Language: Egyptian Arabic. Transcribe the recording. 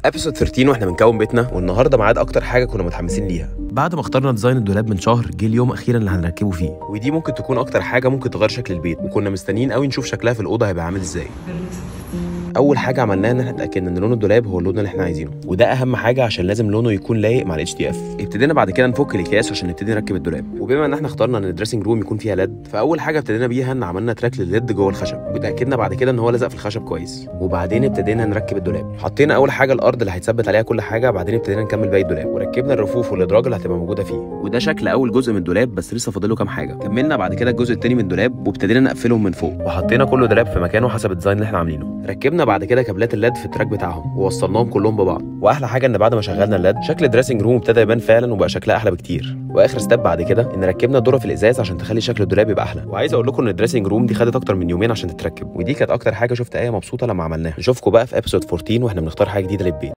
ابيسود 13 واحنا بنكون بيتنا والنهارده ميعاد اكتر حاجه كنا متحمسين ليها بعد ما اخترنا ديزاين الدولاب من شهر جه اليوم اخيرا اللي هنركبه فيه ودي ممكن تكون اكتر حاجه ممكن تغير شكل البيت وكنا مستنيين قوي نشوف شكلها في الاوضه هيبقى عامل ازاي اول حاجه عملناها ان احنا اتاكدنا ان لون الدولاب هو اللون اللي احنا عايزينه وده اهم حاجه عشان لازم لونه يكون لايق مع الاتش دي اف ابتدينا بعد كده نفك الاكياس عشان نبتدي نركب الدولاب وبما ان احنا اخترنا ان الدريسنج روم يكون فيها ليد فاول حاجه ابتدينا بيها ان عملنا تراك للليد جوه الخشب وتاكدنا بعد كده ان هو لزق في الخشب كويس وبعدين ابتدينا نركب الدولاب حطينا اول حاجه الارض اللي هيتثبت عليها كل حاجه بعدين ابتدينا نكمل باقي الدولاب وركبنا الرفوف والادراج اللي هتبقى موجوده فيه وده شكل اول جزء من الدولاب بس لسه فاضله كام حاجه كملنا بعد كده الجزء التاني من الدولاب وابتدينا نقفلهم من فوق وحطينا كل دولاب في مكانه حسب الديزاين اللي احنا عاملينه ركبنا بعد كده كابلات الليد في التراك بتاعهم ووصلناهم كلهم ببعض واحلى حاجه ان بعد ما شغلنا الليد شكل الدريسنج روم ابتدى يبان فعلا وبقى شكلها احلى بكتير واخر ستيب بعد كده ان ركبنا الذره في الازاز عشان تخلي شكل الدولاب يبقى احلى وعايز اقول لكم ان الدريسنج روم دي خدت اكتر من يومين عشان تتركب ودي كانت اكتر حاجه شفت ايه مبسوطه لما عملناها نشوفكم بقى في ابيسود 14 واحنا بنختار حاجه جديده للبيت